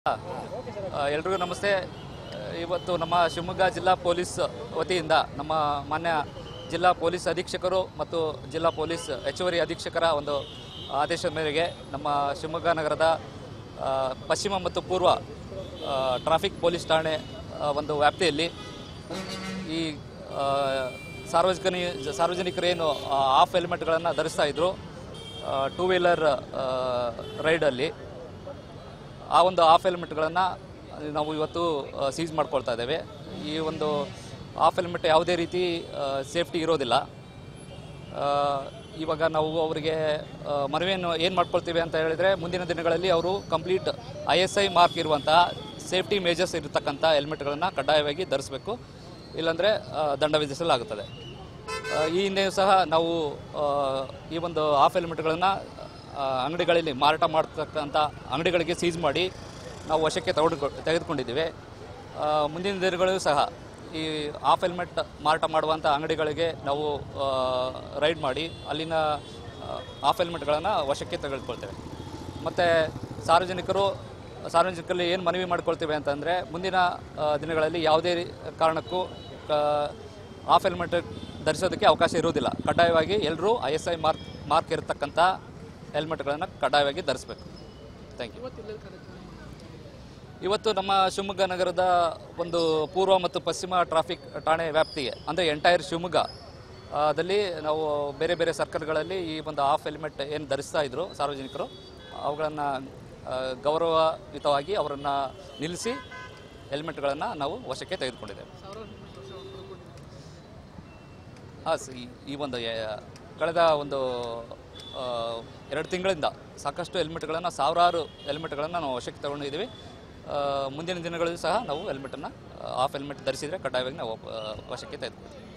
ಆ, ಎಲ್ರಿಗೂ ನಮಸ್ತೆ ಆ, ಇವತ್ತು ನಮ್ಮ ಶಿವಮೊಗ್ಗ ಜಿಲ್ಲಾ ಪೊಲೀಸ್ ವತಿಯಿಂದ ನಮ್ಮ ಮಾನ್ಯ ಜಿಲ್ಲಾ ಪೊಲೀಸ್ ಅಧೀಕ್ಷಕರು ಮತ್ತು ಜಿಲ್ಲಾ ಪೊಲೀಸ್ ಹೆಚ್ಚುವರಿ ಅಧೀಕ್ಷಕರ ಒಂದು ಆದೇಶದ ಮೇರೆಗೆ ನಮ್ಮ ಶಿವಮೊಗ್ಗ ನಗರದ ಆ, ಪಶ್ಚಿಮ ಮತ್ತು ಪೂರ್ವ ಆ, ಟ್ರಾಫಿಕ್ ಪೊಲೀಸ್ ಠಾಣೆ ಆ, ಒಂದು ವ್ಯಾಪ್ತಿಯಲ್ಲಿ ಈ ಆ, ಸಾರ್ವಜನಿಕ ಸಾರ್ವಜನಿಕರೇನು ಆಫ್ ಹೆಲ್ಮೆಟ್ಗಳನ್ನು ಧರಿಸ್ತಾ ಇದ್ರು ಟೂ ವೀಲರ್ ರೈಡಲ್ಲಿ ಆ ಒಂದು ಆಫ್ ಹೆಲ್ಮೆಟ್ಗಳನ್ನು ನಾವು ಇವತ್ತು ಸೀಸ್ ಮಾಡ್ಕೊಳ್ತಾ ಇದ್ದೇವೆ ಈ ಒಂದು ಆಫ್ ಹೆಲ್ಮೆಟ್ ಯಾವುದೇ ರೀತಿ ಸೇಫ್ಟಿ ಇರೋದಿಲ್ಲ ಆ, ಇವಾಗ ನಾವು ಅವರಿಗೆ ಆ, ಮನವಿಯನ್ನು ಏನು ಮಾಡ್ಕೊಳ್ತೀವಿ ಅಂತ ಹೇಳಿದರೆ ಮುಂದಿನ ದಿನಗಳಲ್ಲಿ ಅವರು complete I S I mark ಇರುವಂತಹ ಸೇಫ್ಟಿ ಮೇಜರ್ಸ್ ಇರತಕ್ಕಂಥ ಹೆಲ್ಮೆಟ್ಗಳನ್ನು ಕಡ್ಡಾಯವಾಗಿ ಧರಿಸಬೇಕು ಇಲ್ಲಾಂದರೆ ದಂಡ ವಿಧಿಸಲಾಗುತ್ತದೆ ಆ, ಈ ಹಿಂದೆಯೂ ಸಹ ನಾವು ಆ, ಈ ಒಂದು ಆಫ್ ಹೆಲ್ಮೆಟ್ಗಳನ್ನು ಅಂಗಡಿಗಳಲ್ಲಿ ಮಾರಾಟ ಮಾಡ್ತಕ್ಕಂಥ ಅಂಗಡಿಗಳಿಗೆ ಸೀಸ್ ಮಾಡಿ ನಾವು ವಶಕ್ಕೆ ತಗೊಂಡು ತೆಗೆದುಕೊಂಡಿದ್ದೀವಿ ಆ, ಮುಂದಿನ ದಿನಗಳಲ್ಲೂ ಸಹ ಈ ಆಫ್ ಹೆಲ್ಮೆಟ್ ಮಾರಾಟ ಮಾಡುವಂಥ ಅಂಗಡಿಗಳಿಗೆ ನಾವು ಆ, ರೈಡ್ ಮಾಡಿ ಅಲ್ಲಿನ ಆಫ್ ಹೆಲ್ಮೆಟ್ಗಳನ್ನು ವಶಕ್ಕೆ ತೆಗೆದುಕೊಳ್ತೇವೆ ಮತ್ತು ಸಾರ್ವಜನಿಕರು ಸಾರ್ವಜನಿಕರಲ್ಲಿ ಏನು ಮನವಿ ಮಾಡ್ಕೊಳ್ತೇವೆ ಅಂತಂದರೆ ಮುಂದಿನ ಆ, ದಿನಗಳಲ್ಲಿ ಯಾವುದೇ ರೀ- ಕಾರಣಕ್ಕೂ ಕ- ಆಫ್ ಹೆಲ್ಮೆಟ್ ಧರಿಸೋದಕ್ಕೆ ಅವಕಾಶ ಇರುವುದಿಲ್ಲ ಕಡ್ಡಾಯವಾಗಿ ಎಲ್ಲರೂ I S I mark mark ಇರತಕ್ಕಂಥ ಹೆಲ್ಮೆಟ್ಗಳನ್ನು ಕಡ್ಡಾಯವಾಗಿ ಧರಿಸಬೇಕು ಥ್ಯಾಂಕ್ ಯು ಇವತ್ತು ನಮ್ಮ ಶಿವಮೊಗ್ಗ ನಗರದ ಒಂದು ಪೂರ್ವ ಮತ್ತು ಪಶ್ಚಿಮ ಟ್ರಾಫಿಕ್ ಠಾಣೆ ವ್ಯಾಪ್ತಿಗೆ ಅಂದರೆ ಎಂಟೈರ್ ಶಿವಮೊಗ್ಗ ಆ, ದಲ್ಲಿ ನಾವು ಬೇರೆ ಬೇರೆ ಸರ್ಕಲ್ಗಳಲ್ಲಿ ಈ ಒಂದು ಆಫ್ ಹೆಲ್ಮೆಟ್ ಏನು ಧರಿಸ್ತಾ ಇದ್ರು ಸಾರ್ವಜನಿಕರು ಅವುಗಳನ್ನು ಗೌರವಯುತವಾಗಿ ಅವರನ್ನು ನಿಲ್ಲಿಸಿ ಹೆಲ್ಮೆಟ್ಗಳನ್ನು ನಾವು ವಶಕ್ಕೆ ತೆಗೆದುಕೊಂಡಿದ್ದೇವೆ ಹಾಂ ಸ- ಈ- ಈ ಒಂದು ಎ- ಕಳೆದ ಒಂದು ಆ, ಎರಡು ತಿಂಗಳಿಂದ ಸಾಕಷ್ಟು ಹೆಲ್ಮೆಟ್ಗಳನ್ನು ಸಾವಿರಾರು ಹೆಲ್ಮೆಟ್ಗಳನ್ನು ನಾವು ವಶಕ್ಕೆ ತಗೊಂಡಿದ್ದೀವಿ ಆ, ಮುಂದಿನ ದಿನಗಳಲ್ಲೂ ಸಹ ನಾವು ಹೆಲ್ಮೆಟನ್ನು ಆಫ್ ಹೆಲ್ಮೆಟ್ ಧರಿಸಿದರೆ ಕಡ್ಡಾಯವಾಗಿ ನಾವು ಆ, ವಶಕ್ಕೆ ತೆಗೆದುಕೊಳ್ತೀವಿ